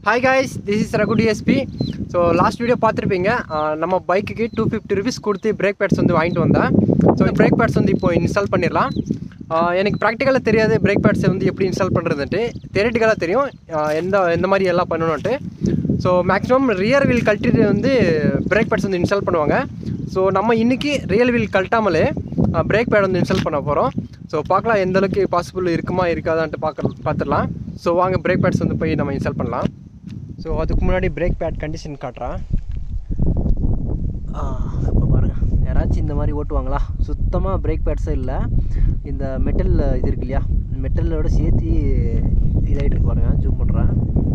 hi guys this is Raghu DSP so last video பார்த்துருப்பீங்க ஆஹ் நம்ம பைக்குக்கு டூ ஃபிஃப்டி ருபீஸ் கொடுத்து பிரேக் பேட்ஸ் வந்து வாங்கிட்டு வந்தேன் ஸோ பிரேக் பேட்ஸ் வந்து இப்போ இன்ஸ்டால் பண்ணிடலாம் ஆஹ் எனக்கு ப்ராக்டிக்கலாக தெரியாது பிரேக் பேட்ஸை வந்து எப்படி இன்ஸ்டால் பண்ணுறதுன்ட்டு தெரட்டிக்கலாக தெரியும் ஆஹ் எந்த எந்த மாதிரி எல்லாம் பண்ணணுன்ட்டு ஸோ மேக்ஸிமம் ரியர் வீல் கழட்டிட்டு வந்து பிரேக் பேட்ஸ் வந்து இன்ஸ்டால் பண்ணுவாங்க ஸோ நம்ம இன்றைக்கி ரியல் வீல் கழட்டாமலே பிரேக் பேட் வந்து இன்ஸ்டால் பண்ண போகிறோம் ஸோ பார்க்கலாம் எந்த அளவுக்கு பாசிபிள் இருக்குமா இருக்காதான்ட்டு பார்க்க பார்த்துடலாம் ஸோ வாங்க பிரேக் பேட்ஸ் வந்து போய் நம்ம இன்ஸ்டால் பண்ணலாம் ஸோ அதுக்கு முன்னாடி பிரேக் பேட் கண்டிஷன் காட்டுறேன் இப்போ பாருங்கள் யாராச்சும் இந்த மாதிரி ஓட்டுவாங்களா சுத்தமாக பிரேக் பேட்ஸே இல்லை இந்த மெட்டல் இது இருக்கு இல்லையா மெட்டலோட சேர்த்து இதாகிட்டு இருக்கு பாருங்க ஜூம் பண்ணுறேன்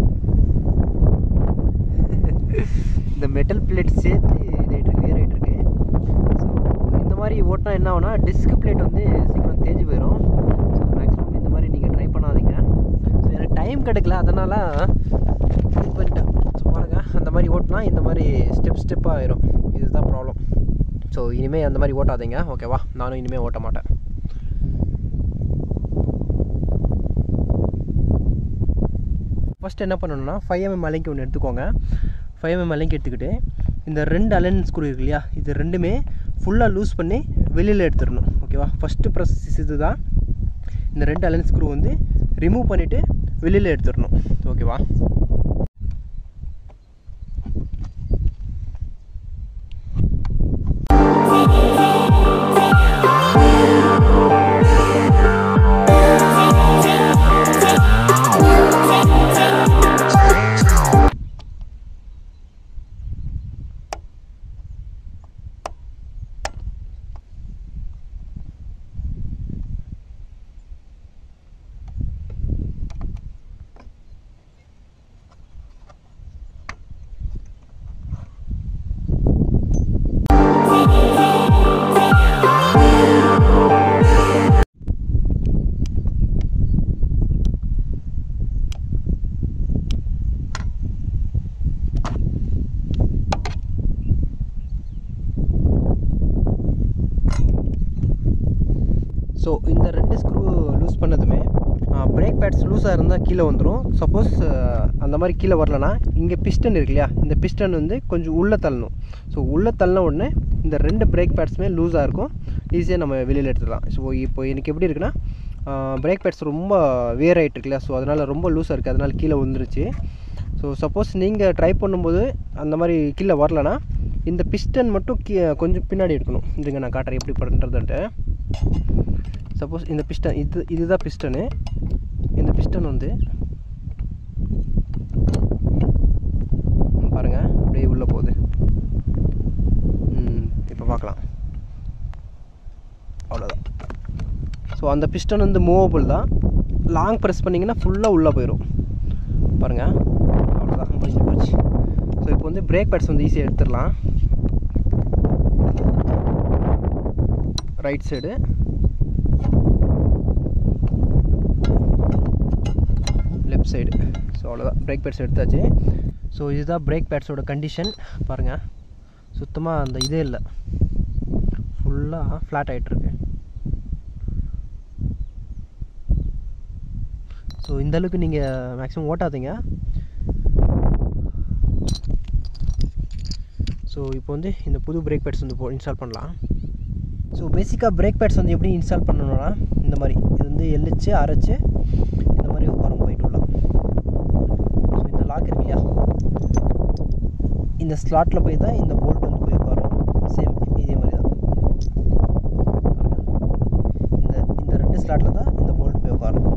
இந்த மெட்டல் பிளேட் சேர்த்து இதாகிட்டு இருக்கு வேர் ஆகிட்டு இருக்கு ஸோ இந்த மாதிரி ஓட்டினா என்ன ஆகுனா டிஸ்க் பிளேட் வந்து சீக்கிரம் தேஞ்சு போயிடும் ஸோ மேக்ஸிமம் இந்த மாதிரி நீங்கள் ட்ரை பண்ணாதீங்க ஸோ எனக்கு டைம் கிடைக்கல அதனால் இது பண்ணிட்டேன் ஸோ பாருங்கள் அந்த மாதிரி ஓட்டினா இந்த மாதிரி ஸ்டெப் ஸ்டெப்பாக ஆயிரும் இதுதான் ப்ராப்ளம் ஸோ இனிமேல் அந்த மாதிரி ஓட்டாதீங்க ஓகேவா நானும் இனிமேல் ஓட்ட மாட்டேன் ஃபஸ்ட் என்ன பண்ணணும்னா ஃபைவ் எம்எம் அலைக்கு ஒன்று எடுத்துக்கோங்க ஃபைவ் எம்எம் அலைக்கு எடுத்துக்கிட்டு இந்த ரெண்டு அலைன் ஸ்க்ரூ இருக்கு இல்லையா இது ரெண்டுமே ஃபுல்லாக லூஸ் பண்ணி வெளியில் எடுத்துடணும் ஓகேவா ஃபஸ்ட்டு ப்ராசஸ் இது தான் இந்த ரெண்டு அலைன் ஸ்க்ரூ வந்து ரிமூவ் பண்ணிவிட்டு வெளியில் எடுத்துடணும் ஓகேவா ஸோ இந்த ரெண்டு ஸ்க்ரூ லூஸ் பண்ணதுமே பிரேக் பேட்ஸ் லூஸாக இருந்தால் கீழே வந்துடும் சப்போஸ் அந்த மாதிரி கீழே வரலனா இங்கே பிஸ்டன் இருக்கு இல்லையா இந்த பிஸ்டன் வந்து கொஞ்சம் உள்ளே தள்ளணும் ஸோ உள்ளே தள்ளின உடனே இந்த ரெண்டு பிரேக் பேட்ஸுமே லூஸாக இருக்கும் ஈஸியாக நம்ம வெளியில் எடுத்துடலாம் ஸோ இப்போ எனக்கு எப்படி இருக்குன்னா பிரேக் பேட்ஸ் ரொம்ப வேர் ஆகிட்டு இருக்கு இல்லையா ஸோ அதனால் ரொம்ப லூஸாக இருக்குது அதனால் கீழே வந்துருச்சு ஸோ சப்போஸ் நீங்கள் ட்ரை பண்ணும்போது அந்த மாதிரி கீழே வரலனா இந்த பிஸ்டன் மட்டும் கீ கொஞ்சம் பின்னாடி எடுக்கணும் இதுங்க நான் காட்டுறேன் எப்படி பண்ணுறதுன்ட்டு சப்போஸ் இந்த பிஸ்டன் இது இதுதான் பிஸ்டனு இந்த பிஸ்டன் வந்து பாருங்கள் அப்படியே உள்ளே போகுது இப்போ பார்க்கலாம் அவ்வளோதான் ஸோ அந்த பிஸ்டன் வந்து மூவபிள் தான் லாங் ப்ரெஸ் பண்ணிங்கன்னா ஃபுல்லாக உள்ளே போயிடும் பாருங்கள் அவ்வளோதான் முடிஞ்சு போச்சு ஸோ இப்போ வந்து பிரேக் பேட்ஸ் வந்து ஈஸியாக எடுத்துடலாம் right side left side so அவ்வளோதான் பிரேக் பேட்ஸ் எடுத்தாச்சு ஸோ இதுதான் பிரேக் பேட்ஸோட கண்டிஷன் பாருங்கள் சுத்தமாக அந்த இதே இல்லை ஃபுல்லாக ஃப்ளாட் ஆகிட்டுருக்கு ஸோ இந்தளவுக்கு நீங்கள் மேக்ஸிமம் ஓட்டாதீங்க ஸோ இப்போ வந்து இந்த புது பிரேக் பேட்ஸ் வந்து போ இன்ஸ்டால் பண்ணலாம் ஸோ பேசிக்காக பிரேக் பேட்ஸ் வந்து எப்படி இன்ஸ்டால் பண்ணணும்னா இந்த மாதிரி இது வந்து எள்ளிச்சு அரைச்சி இந்த மாதிரி உட்காரம் போயிட்டு உள்ள ஸோ இந்த லாக் இருக்கு இல்லையா இந்த ஸ்லாட்டில் போய் தான் இந்த போல்ட் வந்து போய் உட்காரும் சேம் இதே மாதிரி தான் இந்த இந்த ரெண்டு ஸ்லாட்டில் தான் இந்த போல்ட் போய் உட்காரும்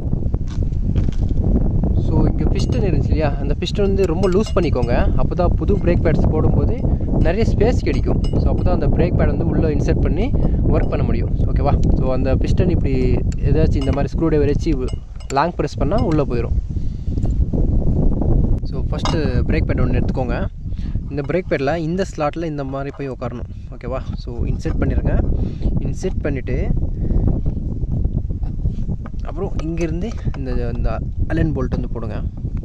ஸோ இங்கே பிஸ்டன் இருந்துச்சு இல்லையா அந்த பிஸ்டன் வந்து ரொம்ப லூஸ் பண்ணிக்கோங்க அப்போ தான் புது பிரேக் பேட்ஸ் போடும்போது நிறைய ஸ்பேஸ் கிடைக்கும் ஸோ அப்போ தான் அந்த பிரேக் பேட் வந்து உள்ளே இன்சர்ட் பண்ணி ஒர்க் பண்ண முடியும் ஓகேவா ஸோ அந்த பிஸ்டன் இப்படி ஏதாச்சும் இந்த மாதிரி ஸ்க்ரூ டிரைவர் வச்சு லாங் ப்ரெஸ் பண்ணால் உள்ளே போயிடும் ஸோ ஃபஸ்ட்டு பிரேக் பேட் ஒன்று எடுத்துக்கோங்க இந்த பிரேக் பேடில் இந்த ஸ்லாட்டில் இந்த மாதிரி போய் உட்காரணும் ஓகேவா ஸோ இன்செர்ட் பண்ணிடுங்க இன்செர்ட் பண்ணிவிட்டு அப்புறம் இங்கேருந்து இந்த இந்த அலன் போல்ட் வந்து போடுங்க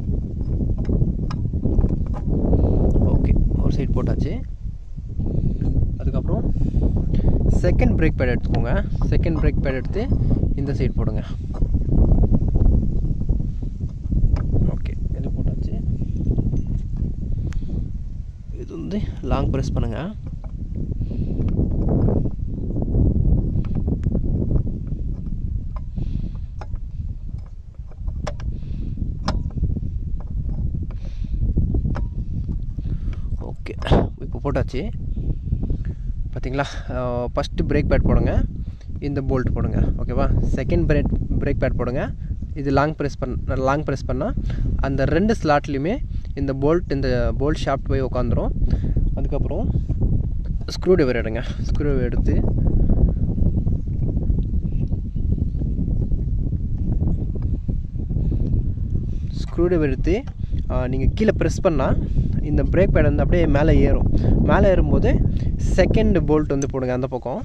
ஓகே ஒரு சைடு போட்டாச்சு அதுக்கப்புறம் செகண்ட் பிரேக் பேட் எடுத்துக்கோங்க செகண்ட் பிரேக் பேட் எடுத்து இந்த சைடு போடுங்க ஓகே இது போட்டாச்சு வந்து லாங் ப்ரெஸ் பண்ணுங்கள் ஓகே இப்போ போட்டாச்சு பார்த்தீங்களா ஃபஸ்ட்டு பிரேக் பேட் போடுங்க இந்த போல்ட் போடுங்க ஓகேவா செகண்ட் பிரேக் பிரேக் பேட் போடுங்க இது லாங் ப்ரெஸ் பண்ண லாங் ப்ரெஸ் பண்ணால் அந்த ரெண்டு ஸ்லாட்லேயுமே இந்த போல்ட் இந்த போல்ட் ஷாஃப்ட் போய் உட்காந்துரும் அதுக்கப்புறம் ஸ்க்ரூ டிரைவர் எடுங்க ஸ்க்ரூ டிரைவர் எடுத்து ஸ்க்ரூ டிரைவர் எடுத்து நீங்கள் கீழே ப்ரெஸ் பண்ணால் இந்த பிரேக் பேட் வந்து அப்படியே மேலே ஏறும் மேலே ஏறும்போது செகண்ட் போல்ட் வந்து போடுங்க அந்த பக்கம்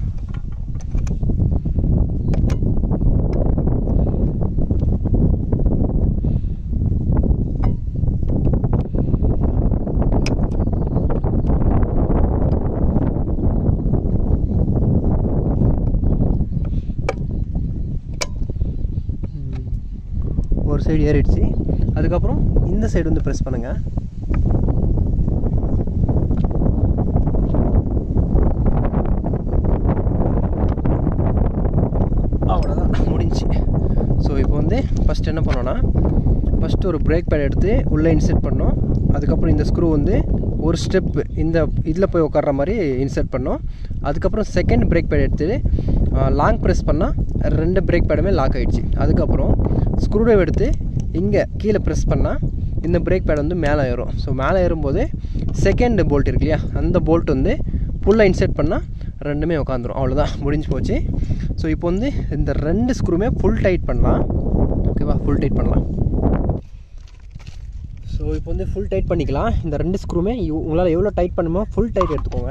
ஒரு சைடு ஏறிடுச்சு அதுக்கப்புறம் இந்த சைடு வந்து ப்ரெஸ் பண்ணுங்கள் அவ்வளோதான் முடிஞ்சு ஸோ இப்போ வந்து ஃபஸ்ட் என்ன பண்ணோன்னா ஃபஸ்ட்டு ஒரு பிரேக் பேட் எடுத்து உள்ளே இன்செர்ட் பண்ணோம் அதுக்கப்புறம் இந்த ஸ்க்ரூ வந்து ஒரு ஸ்டெப்பு இந்த இதில் போய் உட்கார்ற மாதிரி இன்செர்ட் பண்ணோம் அதுக்கப்புறம் செகண்ட் பிரேக் பேட் எடுத்து லாங் ப்ரெஸ் பண்ணால் ரெண்டு பிரேக் பேடுமே லாக் ஆகிடுச்சு அதுக்கப்புறம் ஸ்க்ரூ ட்ரைவ் எடுத்து இங்கே கீழே ப்ரெஸ் பண்ணால் இந்த பிரேக் பேட் வந்து மேலே ஏறும் ஸோ மேலே ஏறும்போது செகண்ட் போல்ட் இருக்கு இல்லையா அந்த போல்ட் வந்து ஃபுல்லாக இன்செர்ட் பண்ணால் ரெண்டுமே உட்காந்துரும் அவ்வளோதான் முடிஞ்சு போச்சு ஸோ இப்போ வந்து இந்த ரெண்டு ஸ்க்ரூமே ஃபுல் டைட் பண்ணலாம் ஓகேவா ஃபுல் டைட் பண்ணலாம் ஸோ இப்போ வந்து ஃபுல் டைட் பண்ணிக்கலாம் இந்த ரெண்டு ஸ்க்ரூமே உங்களால் எவ்வளோ டைட் பண்ணுமோ ஃபுல் டைட் எடுத்துக்கோங்க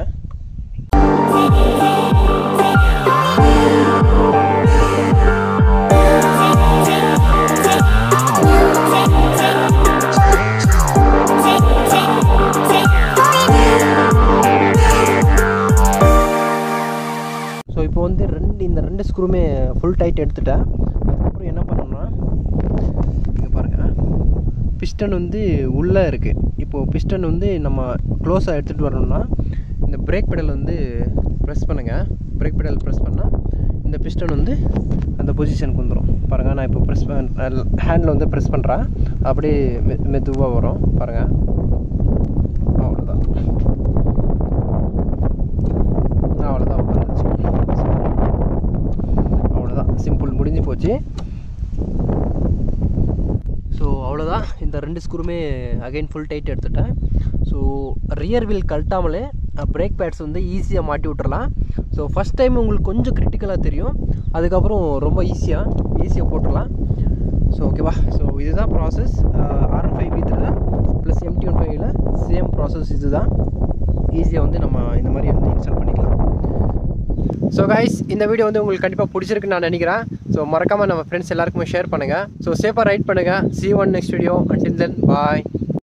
ஸோ இப்போ வந்து ரெண்டு இந்த ரெண்டு ஸ்க்ரூமே ஃபுல் டைட் எடுத்துட்டேன் அதுக்கப்புறம் என்ன பண்ணணும்னா இங்கே பாருங்கள் பிஸ்டன் வந்து உள்ளே இருக்குது இப்போது பிஸ்டன் வந்து நம்ம க்ளோஸாக எடுத்துகிட்டு வரணும்னா இந்த பிரேக் பெடல் வந்து ப்ரெஸ் பண்ணுங்கள் பிரேக் பெடல் ப்ரெஸ் பண்ணால் இந்த பிஸ்டன் வந்து அந்த பொசிஷனுக்கு வந்துடும் பாருங்கள் நான் இப்போ ப்ரெஸ் ஹேண்டில் வந்து ப்ரெஸ் பண்ணுறேன் அப்படியே மெ மெதுவாக வரும் பாருங்கள் அவ்வளோதான் அவ்வளோதான் உட்காந்துச்சு அவ்வளோதான் சிம்பிள் முடிஞ்சு போச்சு ஸோ அவ்வளோதான் இந்த ரெண்டு ஸ்க்ரூமே அகைன் ஃபுல் டைட் எடுத்துட்டேன் ஸோ ரியர் வீல் கழட்டாமலே பிரேக் பேட்ஸ் வந்து ஈஸியாக மாட்டி விட்டுறலாம் ஸோ ஃபஸ்ட் டைம் உங்களுக்கு கொஞ்சம் கிரிட்டிக்கலாக தெரியும் அதுக்கப்புறம் ரொம்ப ஈஸியாக ஈஸியாக போட்டுடலாம் ஸோ ஓகேவா ஸோ இதுதான் ப்ராசஸ் ஆர் ஃபைவ் வீத்தில் ப்ளஸ் எம்டி ஒன் ஃபைவ்ல சேம் ப்ராசஸ் இதுதான் ஈஸியாக வந்து நம்ம இந்த மாதிரி வந்து இன்ஸ்டால் பண்ணிக்கலாம் ஸோ கைஸ் இந்த வீடியோ வந்து உங்களுக்கு கண்டிப்பாக பிடிச்சிருக்குன்னு நான் நினைக்கிறேன் ஸோ மறக்காமல் நம்ம ஃப்ரெண்ட்ஸ் எல்லாருக்குமே ஷேர் பண்ணுங்கள் ஸோ சேஃபாக ரைட் பண்ணுங்கள் see on next video until then bye